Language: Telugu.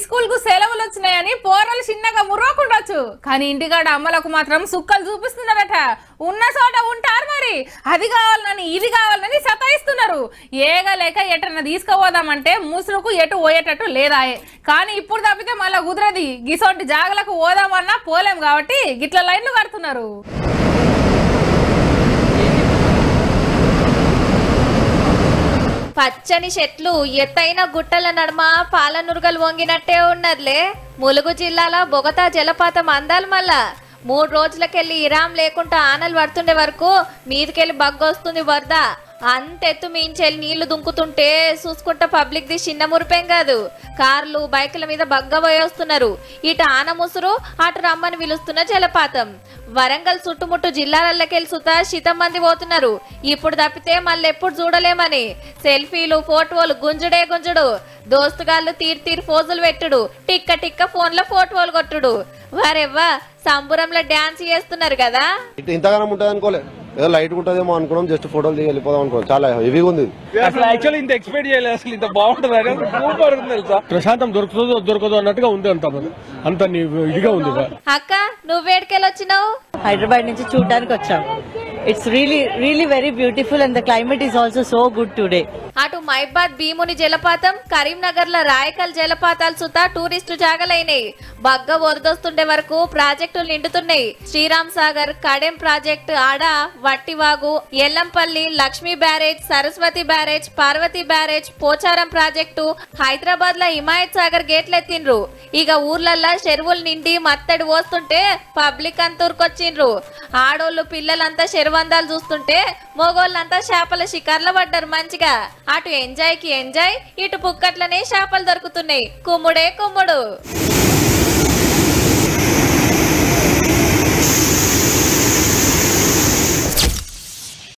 స్కూల్ కు సెలవులు వచ్చినాయని పోరలు చిన్నగా ముర్రోకుండొచ్చు కానీ ఇంటికాడ అమ్మలకు మాత్రం సుక్కలు చూపిస్తున్నారట ఉన్న చోట ఉంటారు మరి అది కావాలని ఇది కావాలని సతాయిస్తున్నారు ఏగా లేక ఎటన్నా తీసుకుపోదామంటే ముసురుకు ఎటు పోయేటట్టు లేదాయే కానీ ఇప్పుడు తప్పితే మళ్ళా కుదరది గిసొంటి జాగలకు పోదామన్నా పోలేం కాబట్టి గిట్ల లైన్లు కడుతున్నారు పచ్చని చెట్లు ఎత్తైన గుట్టల నడుమ పాలనురుగలు వంగినట్టే ఉన్నదిలే ములుగు జిల్లాలో బొగతా జలపాతం అందాలు మళ్ళా మూడు రోజులకెళ్ళి ఇరాం లేకుండా ఆనలు పడుతుండే వరకు మీదకెళ్ళి బగ్గొస్తుంది వరద అంతెత్తు మించెళ్ళి నీళ్లు దుంకుతుంటే చూసుకుంటా పబ్లిక్ ది చిన్న మురిపేం కాదు కార్లు బైకుల మీద బగ్గ పోయేస్తున్నారు ఇటు ఆన ముసురు అటు రమ్మని పిలుస్తున్న జలపాతం వరంగల్ చుట్టుముట్టు జిల్లాలకెళ్ళి సుతా శితం మంది పోతున్నారు ఇప్పుడు తప్పితే మళ్ళీ ఎప్పుడు చూడలేమని సెల్ఫీలు ఫోటోలు గుంజుడే గుంజుడు దోస్తుగాళ్ళు తీరు తీరు ఫోజులు పెట్టుడు టిక్క టిక్క ఫోన్లో ఫోటోలు కొట్టుడు వారెవ్వా సంబురంలో డాన్స్ చేస్తున్నారు కదా ఇట్ ఇంతగానం ఉంటుంది అనుకోలే ఏదో లైట్ ఉంటుందేమో అనుకున్నాం జస్ట్ ఫోటోలు దిగి వెళ్ళిపోదాం అనుకున్నాం చాలా హెవీగా ఉంది ఇది. అసలు యాక్చువల్లీ ఇంత ఎక్స్పెక్ట్ చేయలేదు అసలు ఇంత బాగుంటుంది అని సూపర్ ఉంది తెలుసా ప్రశాంతం దొరుకుతుందో దొరకదో అన్నట్టుగా ఉంది అంత అంత ని- ఇదిగా ఉంది అక్క నువ్వేడికెళ్ళి వచ్చినావు హైదరాబాద్ నుంచి చూడడానికి వచ్చాం it's really really very beautiful and the climate is also so good today అటు మైబాద్ భీముని జలపాతం కరీంనగర్ లో రాయకల్ జలపాతాలు సుతా టూరిస్టు జాగలైనాయి బగ్గ వరదొస్తుండే వరకు ప్రాజెక్టులు నిండుతున్నాయి శ్రీరామ్ సాగర్ కడెం ప్రాజెక్ట్ ఆడ Vattivagu Yellampalli Lakshmi barrage Saraswati barrage Parvati barrage Pocharam project Hyderabad లో హిమాయత్ సాగర్ గేట్లు ఎత్తిండ్రు ఇక ఊర్లల్లా చెరువులు నిండి మత్తడి పోస్తుంటే పబ్లిక్ అంతా ఊరుకొచ్చిండ్రు ఆడోళ్ళు పిల్లలంతా చెరువందాలు చూస్తుంటే మగోళ్ళంతా చేపల షికార్ల పడ్డారు మంచిగా అటు ఎంజాయ్ కి ఎంజాయ్ ఇటు పుక్కట్లనే చేపలు దొరుకుతున్నాయి కుమ్ముడే కుమ్ముడు